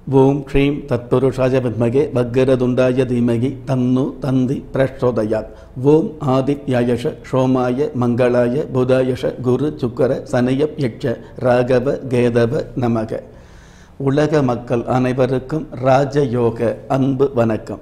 ஓம் ஸ்ரீம் தத்புருஷாய வித்மகே வக்கரதுண்டாய தீமகி தன்னு தந்தி பிரச்சோதயாத் ஓம் ஆதித்யாயஷ சோமாய மங்களாய புதாயஷ குரு சுக்கர சனயப் யட்ச ராகவ கேதவ நமக உலக மக்கள் அனைவருக்கும் ராஜயோக அன்பு வணக்கம்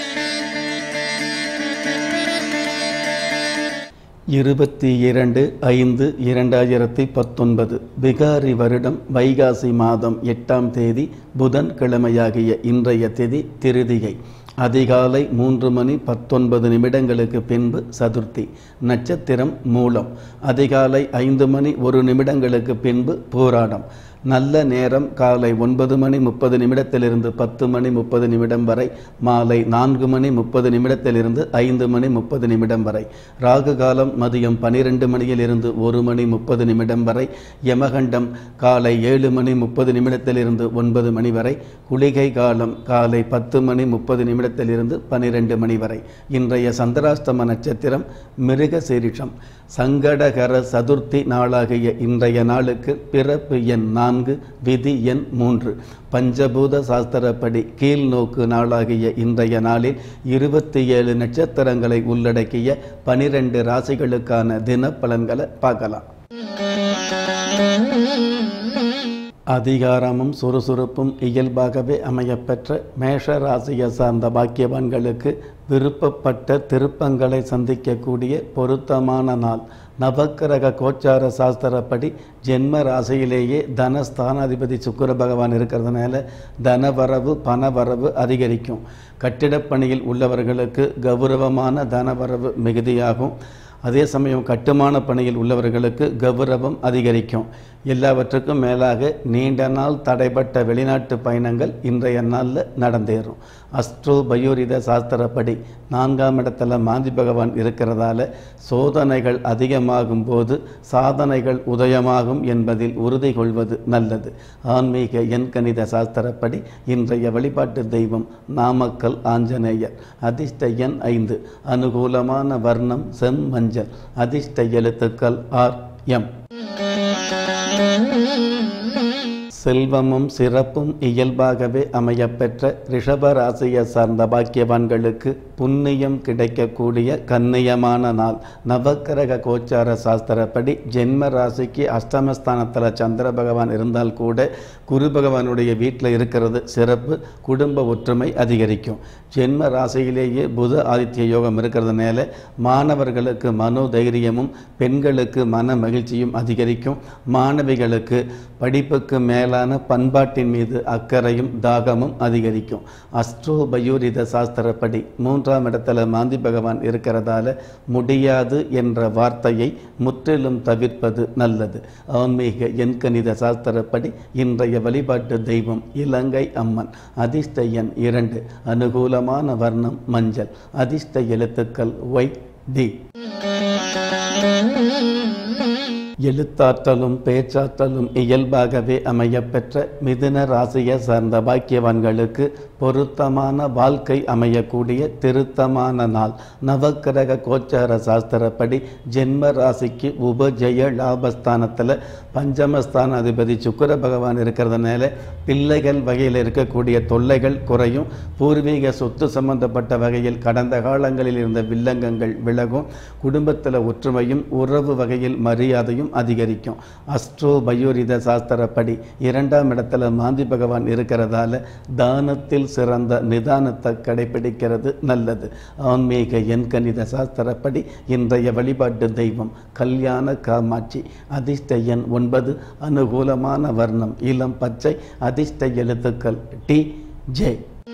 இருபத்தி இரண்டு ஐந்து இரண்டாயிரத்தி பத்தொன்பது பிகாரி வருடம் வைகாசி மாதம் எட்டாம் தேதி புதன் கிழமையாகிய இன்றைய திதி திருதிகை அதிகாலை மூன்று மணி பத்தொன்பது நிமிடங்களுக்கு பின்பு சதுர்த்தி நட்சத்திரம் மூலம் அதிகாலை ஐந்து மணி ஒரு நிமிடங்களுக்கு பின்பு போராடம் நல்ல நேரம் காலை ஒன்பது மணி முப்பது நிமிடத்திலிருந்து பத்து மணி முப்பது நிமிடம் வரை மாலை நான்கு மணி முப்பது நிமிடத்திலிருந்து ஐந்து மணி முப்பது நிமிடம் வரை ராகு காலம் மதியம் பனிரெண்டு மணியிலிருந்து ஒரு மணி முப்பது நிமிடம் வரை யமகண்டம் காலை ஏழு மணி முப்பது நிமிடத்திலிருந்து ஒன்பது மணி வரை குளிகை காலம் காலை பத்து மணி முப்பது நிமிடத்திலிருந்து பனிரெண்டு மணி வரை இன்றைய சந்திராஷ்டம நட்சத்திரம் மிருக சீரிஷம் சங்கடகர சதுர்த்தி நாளாகிய இன்றைய நாளுக்கு பிறப்பு எண் நான்கு விதி எண் மூன்று பஞ்சபூத சாஸ்திரப்படி கீழ் நோக்கு நாளாகிய இன்றைய நாளில் இருபத்தி ஏழு நட்சத்திரங்களை உள்ளடக்கிய பனிரெண்டு ராசிகளுக்கான தின பலன்களை பார்க்கலாம் அதிகாரமும் சுறுசுறுப்பும் இயல்பாகவே அமையப்பெற்ற மேஷ ராசியை சார்ந்த பாக்கியவான்களுக்கு விருப்பப்பட்ட திருப்பங்களை சந்திக்கக்கூடிய பொருத்தமான நாள் நவக்கிரக கோச்சார சாஸ்திரப்படி ஜென்ம ராசியிலேயே தனஸ்தானாதிபதி சுக்கர பகவான் இருக்கிறதுனால தனவரவு பணவரவு அதிகரிக்கும் கட்டிடப் பணியில் உள்ளவர்களுக்கு கௌரவமான தனவரவு மிகுதியாகும் அதே சமயம் கட்டுமான பணியில் உள்ளவர்களுக்கு கௌரவம் அதிகரிக்கும் எல்லாவற்றுக்கும் மேலாக நீண்ட நாள் தடைப்பட்ட வெளிநாட்டு பயணங்கள் இன்றைய நாளில் நடந்தேறும் அஸ்ட்ரோ பயோரித சாஸ்திரப்படி நான்காம் இடத்துல மாந்தி பகவான் இருக்கிறதால சோதனைகள் அதிகமாகும் போது சாதனைகள் உதயமாகும் என்பதில் உறுதி கொள்வது நல்லது ஆன்மீக எண்கணித சாஸ்திரப்படி இன்றைய வழிபாட்டு தெய்வம் நாமக்கல் ஆஞ்சநேயர் அதிர்ஷ்ட எண் ஐந்து அனுகூலமான வர்ணம் செம் மஞ்சள் அதிர்ஷ்ட எழுத்துக்கள் ஆர் எம் செல்வமும் சிறப்பும் இயல்பாகவே அமையப்பெற்ற ரிஷப ராசியை சார்ந்த பாக்கியவான்களுக்கு புண்ணியம் கிடைக்கக்கூடிய கண்ணியமான நாள் நவக்கிரக கோச்சார சாஸ்திரப்படி ஜென்ம ராசிக்கு அஷ்டமஸ்தானத்தில் சந்திர பகவான் இருந்தால் கூட குரு பகவானுடைய வீட்டில் இருக்கிறது சிறப்பு குடும்ப ஒற்றுமை அதிகரிக்கும் ஜென்ம ராசியிலேயே புத ஆதித்ய யோகம் இருக்கிறதுனால மாணவர்களுக்கு மனோதைரியமும் பெண்களுக்கு மன மகிழ்ச்சியும் அதிகரிக்கும் மாணவிகளுக்கு படிப்புக்கு மேலான பண்பாட்டின் மீது அக்கறையும் தாகமும் அதிகரிக்கும் அஸ்ட்ரோ பயூரித சாஸ்திரப்படி மூன்றாம் இடத்துல மாந்தி பகவான் இருக்கிறதால முடியாது என்ற வார்த்தையை முற்றிலும் தவிர்ப்பது நல்லது ஆன்மீக எண்கணித சாஸ்திரப்படி இன்றைய வழிபாட்டு தெய்வம் இலங்கை அம்மன் அதிர்ஷ்ட எண் இரண்டு அனுகூலமான வர்ணம் மஞ்சள் அதிர்ஷ்ட எழுத்துக்கள் ஒய் டி எழுத்தாற்றலும் பேச்சாற்றலும் இயல்பாகவே அமையப்பெற்ற மிதுன ராசியை சார்ந்த பாக்கியவான்களுக்கு பொருத்தமான வாழ்க்கை அமையக்கூடிய திருத்தமான நாள் நவக்கிரக கோச்சார சாஸ்திரப்படி ஜென்ம ராசிக்கு உபஜய லாபஸ்தானத்தில் பஞ்சமஸ்தான அதிபதி சுக்கர பகவான் இருக்கிறதுனால பிள்ளைகள் வகையில் இருக்கக்கூடிய தொல்லைகள் குறையும் பூர்வீக சொத்து சம்பந்தப்பட்ட வகையில் கடந்த காலங்களில் இருந்த வில்லங்கங்கள் விலகும் குடும்பத்தில் ஒற்றுமையும் உறவு வகையில் மரியாதையும் அதிகரிக்கும் அஸ்ட்ரோ பயோரித சாஸ்திரப்படி இரண்டாம் இடத்துல மாந்தி பகவான் இருக்கிறதால தானத்தில் சிறந்த நிதானத்தை கடைபிடிக்கிறது நல்லது ஆன்மீக எண்கணித சாஸ்திரப்படி இன்றைய வழிபாட்டு தெய்வம் கல்யாண காமாட்சி அதிர்ஷ்ட எண் ஒன்பது அனுகூலமான வர்ணம் இளம் பச்சை அதிர்ஷ்ட எழுத்துக்கள் டி ஜே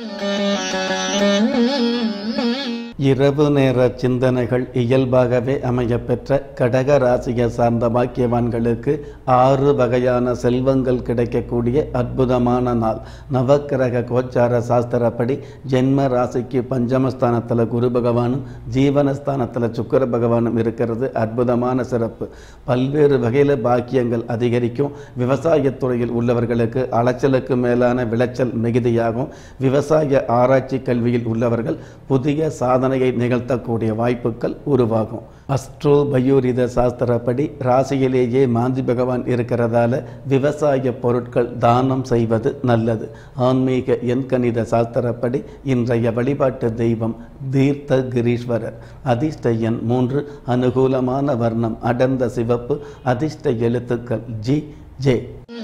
இரவு நேர சிந்தனைகள் இயல்பாகவே அமையப்பெற்ற கடக ராசியை சார்ந்த பாக்கியவான்களுக்கு ஆறு வகையான செல்வங்கள் கிடைக்கக்கூடிய அற்புதமான நாள் நவக்கிரக கோச்சார சாஸ்திரப்படி ஜென்ம ராசிக்கு பஞ்சமஸ்தானத்தில் குரு பகவானும் ஜீவனஸ்தானத்தில் சுக்கர பகவானும் இருக்கிறது அற்புதமான சிறப்பு பல்வேறு வகையில் பாக்கியங்கள் அதிகரிக்கும் விவசாயத்துறையில் உள்ளவர்களுக்கு அலைச்சலுக்கு மேலான விளைச்சல் மிகுதியாகும் விவசாய ஆராய்ச்சி கல்வியில் உள்ளவர்கள் புதிய சாதனை சாதனையை நிகழ்த்தக்கூடிய வாய்ப்புகள் உருவாகும் அஸ்ட்ரோ பயோரித சாஸ்திரப்படி ராசியிலேயே மாந்தி பகவான் இருக்கிறதால விவசாய பொருட்கள் தானம் செய்வது நல்லது ஆன்மீக எண்கணித சாஸ்திரப்படி இன்றைய வழிபாட்டு தெய்வம் தீர்த்த கிரீஸ்வரர் அதிர்ஷ்ட எண் மூன்று அனுகூலமான வர்ணம் அடர்ந்த சிவப்பு அதிர்ஷ்ட எழுத்துக்கள் ஜி ஜே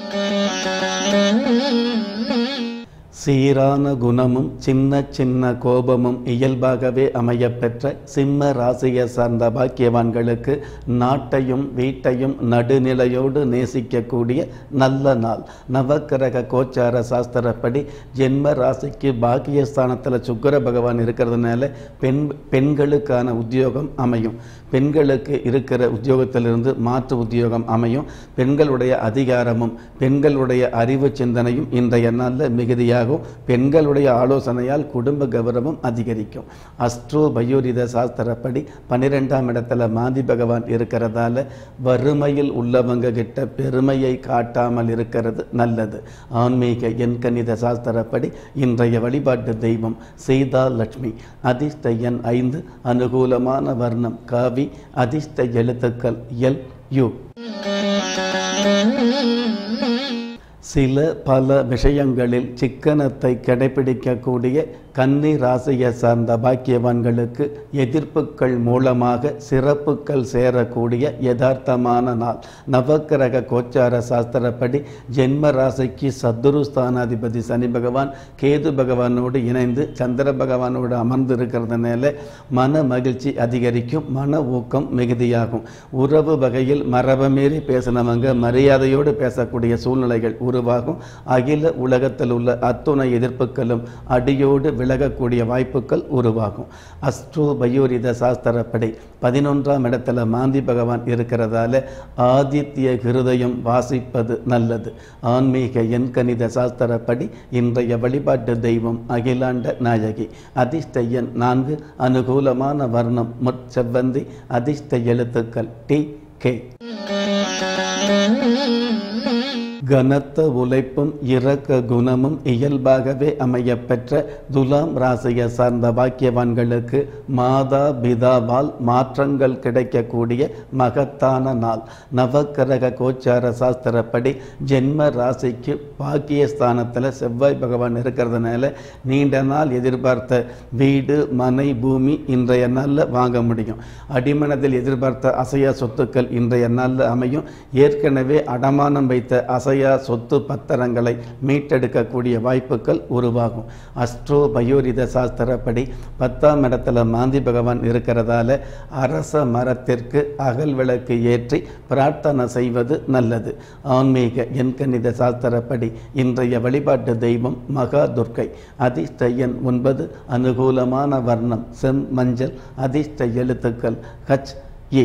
சீரான குணமும் சின்ன சின்ன கோபமும் இயல்பாகவே அமையப்பெற்ற சிம்ம ராசியை சார்ந்த பாக்கியவான்களுக்கு நாட்டையும் வீட்டையும் நடுநிலையோடு நேசிக்கக்கூடிய நல்ல நாள் நவக்கிரக கோச்சார சாஸ்திரப்படி ஜென்ம ராசிக்கு பாக்கியஸ்தானத்தில் சுக்கர பகவான் இருக்கிறதுனால பெண் பெண்களுக்கான உத்தியோகம் அமையும் பெண்களுக்கு இருக்கிற உத்தியோகத்திலிருந்து மாற்று உத்தியோகம் அமையும் பெண்களுடைய அதிகாரமும் பெண்களுடைய அறிவு சிந்தனையும் இன்றைய நாளில் மிகுதியாகும் பெண்களுடைய ஆலோசனையால் குடும்ப கௌரவம் அதிகரிக்கும் அஸ்ட்ரோ பயோரித சாஸ்திரப்படி பன்னிரெண்டாம் இடத்துல மாந்தி பகவான் இருக்கிறதால வறுமையில் உள்ளவங்க கிட்ட பெருமையை காட்டாமல் இருக்கிறது நல்லது ஆன்மீக எண்கணித சாஸ்திரப்படி இன்றைய வழிபாட்டு தெய்வம் சீதா லட்சுமி அதிர்ஷ்ட எண் ஐந்து அனுகூலமான வர்ணம் காவி அதிர்ஷ்ட எழுத்துக்கள் எல் யு சில பல விஷயங்களில் சிக்கனத்தை கடைபிடிக்கக்கூடிய கன்னி ராசியை சார்ந்த பாக்கியவான்களுக்கு எதிர்ப்புகள் மூலமாக சிறப்புகள் சேரக்கூடிய யதார்த்தமான நாள் நவக்கிரக கோச்சார சாஸ்திரப்படி ஜென்ம ராசிக்கு சத்துரு ஸ்தானாதிபதி சனி பகவான் கேது பகவானோடு இணைந்து சந்திர பகவானோடு அமர்ந்து இருக்கிறதுனால மன மகிழ்ச்சி அதிகரிக்கும் மன ஊக்கம் மிகுதியாகும் உறவு வகையில் மரபமீறி பேசினவங்க மரியாதையோடு பேசக்கூடிய சூழ்நிலைகள் உருவாகும் அகில உலகத்தில் உள்ள அத்துணை எதிர்ப்புகளும் அடியோடு விலகக்கூடிய வாய்ப்புகள் உருவாகும் அஸ்ட்ரோ பயோரித சாஸ்திரப்படி பதினொன்றாம் இடத்துல மாந்தி பகவான் இருக்கிறதால ஆதித்ய ஹிருதயம் வாசிப்பது நல்லது ஆன்மீக எண்கணித சாஸ்திரப்படி இன்றைய வழிபாட்டு தெய்வம் அகிலாண்ட நாயகி அதிர்ஷ்ட எண் நான்கு அனுகூலமான வர்ணம் முற்செவ்வந்தி அதிர்ஷ்ட எழுத்துக்கள் டி கே கனத்த உழைப்பும் இரக்க குணமும் இயல்பாகவே அமையப்பெற்ற துலாம் ராசியை சார்ந்த பாக்கியவான்களுக்கு மாதா பிதாவால் மாற்றங்கள் கிடைக்கக்கூடிய மகத்தான நாள் நவக்கிரக கோச்சார சாஸ்திரப்படி ஜென்ம ராசிக்கு பாக்கியஸ்தானத்தில் செவ்வாய் பகவான் இருக்கிறதுனால நீண்ட நாள் எதிர்பார்த்த வீடு மனை பூமி இன்றைய நாளில் வாங்க முடியும் அடிமனதில் எதிர்பார்த்த அசையா சொத்துக்கள் இன்றைய நாளில் அமையும் ஏற்கனவே அடமானம் வைத்த அசையா சொத்து பத்திரங்களை மீட்டெடுக்கக்கூடிய வாய்ப்புகள் உருவாகும் அஸ்ட்ரோ பயோரித சாஸ்திரப்படி பத்தாம் இடத்துல மாந்தி பகவான் இருக்கிறதால அரச மரத்திற்கு அகல் விளக்கு ஏற்றி பிரார்த்தனை செய்வது நல்லது ஆன்மீக எண்கணித சாஸ்திரப்படி இன்றைய வழிபாட்டு தெய்வம் மகா துர்க்கை அதிர்ஷ்ட எண் ஒன்பது அனுகூலமான வர்ணம் செம் மஞ்சள் அதிர்ஷ்ட எழுத்துக்கள் ஹச் ஏ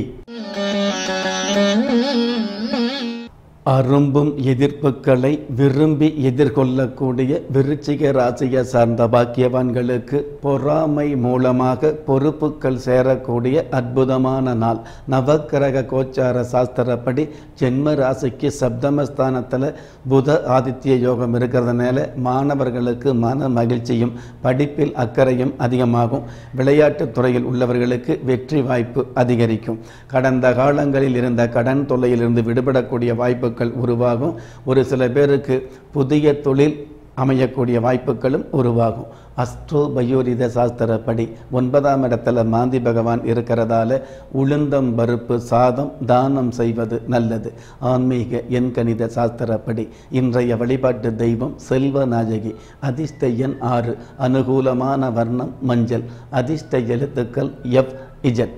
அரும்பும் எதிர்ப்புகளை விரும்பி எதிர்கொள்ளக்கூடிய விருச்சிக ராசியை சார்ந்த பாக்கியவான்களுக்கு பொறாமை மூலமாக பொறுப்புகள் சேரக்கூடிய அற்புதமான நாள் நவக்கிரக கோச்சார சாஸ்திரப்படி ஜென்ம ராசிக்கு சப்தமஸ்தானத்தில் புத ஆதித்ய யோகம் இருக்கிறதுனால மாணவர்களுக்கு மன மகிழ்ச்சியும் படிப்பில் அக்கறையும் அதிகமாகும் விளையாட்டுத் துறையில் உள்ளவர்களுக்கு வெற்றி வாய்ப்பு அதிகரிக்கும் கடந்த காலங்களில் இருந்த கடன் தொல்லையிலிருந்து விடுபடக்கூடிய வாய்ப்பு வாய்ப்புகள் உருவாகும் ஒரு சில பேருக்கு புதிய தொழில் அமையக்கூடிய வாய்ப்புகளும் உருவாகும் அஸ்ட்ரோ பயோரித சாஸ்திரப்படி ஒன்பதாம் இடத்துல மாந்தி பகவான் இருக்கிறதால உளுந்தம் பருப்பு சாதம் தானம் செய்வது நல்லது ஆன்மீக எண்கணித சாஸ்திரப்படி இன்றைய வழிபாட்டு தெய்வம் செல்வ நாயகி அதிர்ஷ்ட எண் ஆறு அனுகூலமான வர்ணம் மஞ்சள் அதிர்ஷ்ட எழுத்துக்கள் எஃப் இஜட்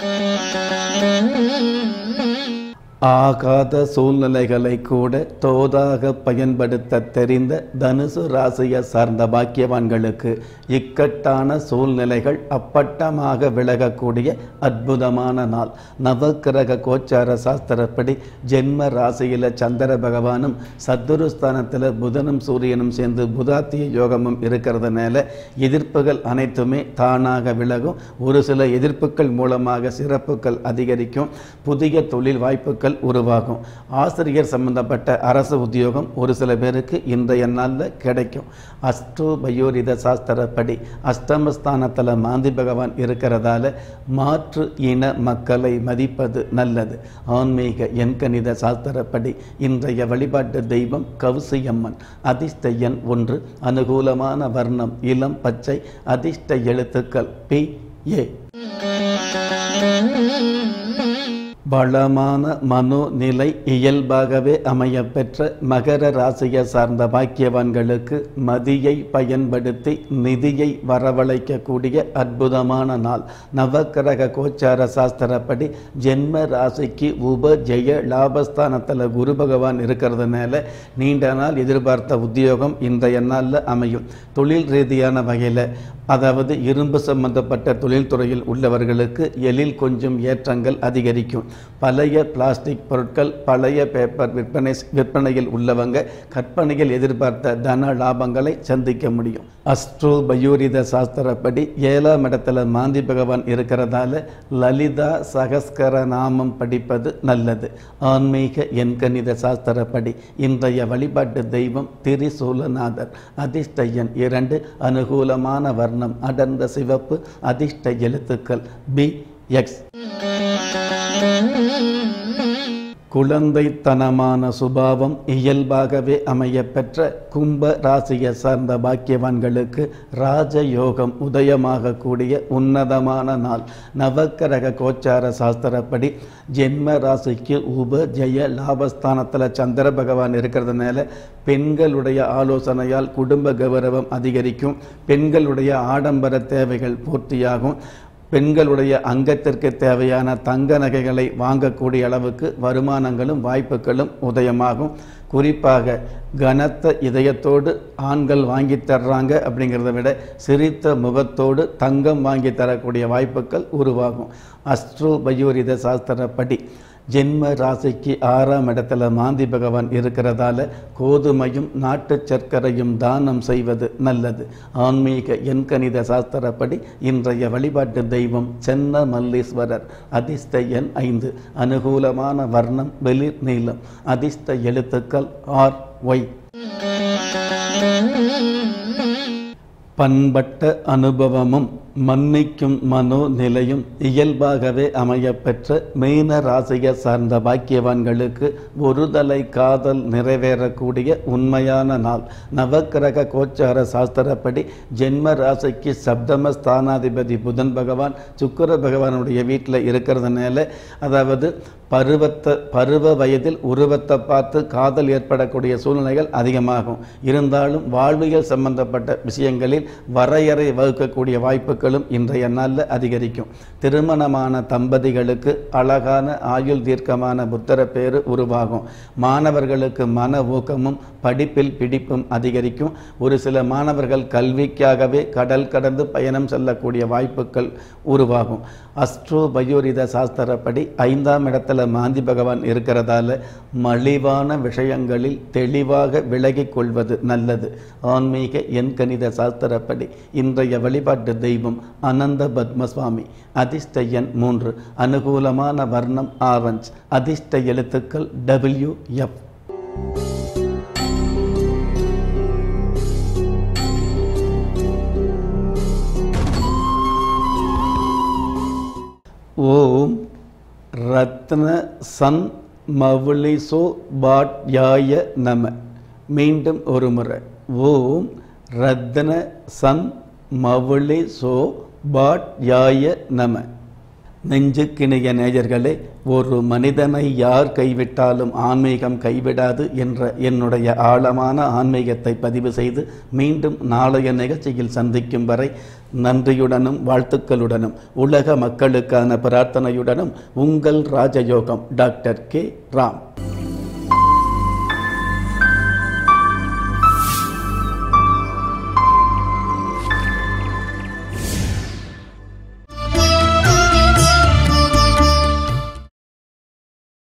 ஆகாத சூழ்நிலைகளை கூட தோதாக பயன்படுத்த தெரிந்த தனுசு ராசியை சார்ந்த பாக்கியவான்களுக்கு இக்கட்டான சூழ்நிலைகள் அப்பட்டமாக விலகக்கூடிய அற்புதமான நாள் நவக்கிரக கோச்சார சாஸ்திரப்படி ஜென்ம ராசியில் சந்திர பகவானும் சத்துருஸ்தானத்தில் புதனும் சூரியனும் சேர்ந்து புதாத்திய யோகமும் இருக்கிறதுனால எதிர்ப்புகள் அனைத்துமே தானாக விலகும் ஒரு சில எதிர்ப்புகள் மூலமாக சிறப்புகள் அதிகரிக்கும் புதிய தொழில் வாய்ப்புகள் வாய்ப்புகள் உருவாகும் ஆசிரியர் சம்பந்தப்பட்ட அரசு உத்தியோகம் ஒரு சில பேருக்கு இன்றைய நாளில் கிடைக்கும் அஸ்ட்ரோ பயோரித சாஸ்திரப்படி அஷ்டமஸ்தானத்தில் மாந்தி பகவான் இருக்கிறதால மாற்று இன மக்களை மதிப்பது நல்லது ஆன்மீக எண்கணித சாஸ்திரப்படி இன்றைய வழிபாட்டு தெய்வம் கவுசியம்மன் அதிர்ஷ்ட எண் ஒன்று அனுகூலமான வர்ணம் இளம் பச்சை அதிர்ஷ்ட எழுத்துக்கள் பி ஏ பலமான மனோநிலை இயல்பாகவே அமையப்பெற்ற மகர ராசியை சார்ந்த பாக்கியவான்களுக்கு மதியை பயன்படுத்தி நிதியை வரவழைக்கக்கூடிய அற்புதமான நாள் நவக்கிரக கோச்சார சாஸ்திரப்படி ஜென்ம ராசிக்கு உப ஜெய லாபஸ்தானத்தில் குரு பகவான் இருக்கிறதுனால நீண்ட நாள் எதிர்பார்த்த உத்தியோகம் இன்றைய நாளில் அமையும் தொழில் ரீதியான வகையில் அதாவது இரும்பு சம்பந்தப்பட்ட தொழில்துறையில் உள்ளவர்களுக்கு எழில் கொஞ்சம் ஏற்றங்கள் அதிகரிக்கும் பழைய பிளாஸ்டிக் பொருட்கள் பழைய பேப்பர் விற்பனை விற்பனையில் உள்ளவங்க கற்பனையில் எதிர்பார்த்த தன லாபங்களை சந்திக்க முடியும் அஸ்ட்ரோ பயோரித சாஸ்திரப்படி ஏழாம் இடத்துல மாந்தி பகவான் இருக்கிறதால லலிதா சகஸ்கர நாமம் படிப்பது நல்லது ஆன்மீக எண்கணித சாஸ்திரப்படி இன்றைய வழிபாட்டு தெய்வம் திரிசூலநாதர் அதிர்ஷ்ட எண் இரண்டு அனுகூலமான வர்ணம் அடர்ந்த சிவப்பு அதிர்ஷ்ட எழுத்துக்கள் பி எக்ஸ் குழந்தைத்தனமான சுபாவம் இயல்பாகவே அமையப்பெற்ற கும்ப ராசியை சார்ந்த பாக்கியவான்களுக்கு ராஜயோகம் உதயமாகக்கூடிய உன்னதமான நாள் நவக்கிரக கோச்சார சாஸ்திரப்படி ஜென்ம ராசிக்கு உப ஜெய லாபஸ்தானத்தில் சந்திர பகவான் இருக்கிறதுனால பெண்களுடைய ஆலோசனையால் குடும்ப கௌரவம் அதிகரிக்கும் பெண்களுடைய ஆடம்பர தேவைகள் பூர்த்தியாகும் பெண்களுடைய அங்கத்திற்கு தேவையான தங்க நகைகளை வாங்கக்கூடிய அளவுக்கு வருமானங்களும் வாய்ப்புகளும் உதயமாகும் குறிப்பாக கனத்த இதயத்தோடு ஆண்கள் வாங்கி தர்றாங்க அப்படிங்கிறத விட சிரித்த முகத்தோடு தங்கம் வாங்கி தரக்கூடிய வாய்ப்புகள் உருவாகும் அஸ்ட்ரோ பயோரித சாஸ்திரப்படி ஜென்ம ராசிக்கு ஆறாம் இடத்துல மாந்தி பகவான் இருக்கிறதால கோதுமையும் நாட்டு சர்க்கரையும் தானம் செய்வது நல்லது ஆன்மீக எண்கணித சாஸ்திரப்படி இன்றைய வழிபாட்டு தெய்வம் சென்ன மல்லீஸ்வரர் அதிர்ஷ்ட எண் ஐந்து அனுகூலமான வர்ணம் வெளிர் நீளம் அதிர்ஷ்ட எழுத்துக்கள் ஆர் ஒய் பண்பட்ட அனுபவமும் மன்னிக்கும் மனோநிலையும் இயல்பாகவே அமையப்பெற்ற மீன ராசியை சார்ந்த பாக்கியவான்களுக்கு ஒருதலை காதல் நிறைவேறக்கூடிய உண்மையான நாள் நவக்கிரக கோச்சார சாஸ்திரப்படி ஜென்ம ராசிக்கு சப்தம ஸ்தானாதிபதி புதன் பகவான் சுக்கர பகவானுடைய வீட்டில் இருக்கிறதுனால அதாவது பருவத்தை பருவ வயதில் உருவத்தை பார்த்து காதல் ஏற்படக்கூடிய சூழ்நிலைகள் அதிகமாகும் இருந்தாலும் வாழ்வியல் சம்பந்தப்பட்ட விஷயங்களில் வரையறை வகுக்கக்கூடிய வாய்ப்புகளும் இன்றைய நாளில் அதிகரிக்கும் திருமணமான தம்பதிகளுக்கு அழகான ஆயுள் தீர்க்கமான புத்தர பேரு உருவாகும் மாணவர்களுக்கு மன ஊக்கமும் படிப்பில் பிடிப்பும் அதிகரிக்கும் ஒரு சில மாணவர்கள் கல்விக்காகவே கடல் கடந்து பயணம் செல்லக்கூடிய வாய்ப்புகள் உருவாகும் அஸ்ட்ரோ பயோரித சாஸ்திரப்படி ஐந்தாம் இடத்துல மாந்தி பகவான் இருக்கிறதால மலிவான விஷயங்களில் தெளிவாக விலகிக் கொள்வது நல்லது ஆன்மீக எண்கணித சாஸ்திரப்படி இன்றைய வழிபாட்டு தெய்வம் அனந்த பத்மசுவாமி அதிர்ஷ்ட எண் மூன்று அனுகூலமான வர்ணம் ஆரஞ்ச் அதிர்ஷ்ட எழுத்துக்கள் டபிள்யூ எஃப் ஓம் ரத்ன சன் மவுளிசோ பாட்யாய நம மீண்டும் ஒரு முறை ஓம் ரத்ன சன் மவுளிசோ பாட்யாய நம நெஞ்சுக்கிணைய நேயர்களே ஒரு மனிதனை யார் கைவிட்டாலும் ஆன்மீகம் கைவிடாது என்ற என்னுடைய ஆழமான ஆன்மீகத்தை பதிவு செய்து மீண்டும் நாளைய நிகழ்ச்சியில் சந்திக்கும் வரை நன்றியுடனும் வாழ்த்துக்களுடனும் உலக மக்களுக்கான பிரார்த்தனையுடனும் உங்கள் ராஜயோகம் டாக்டர் கே ராம்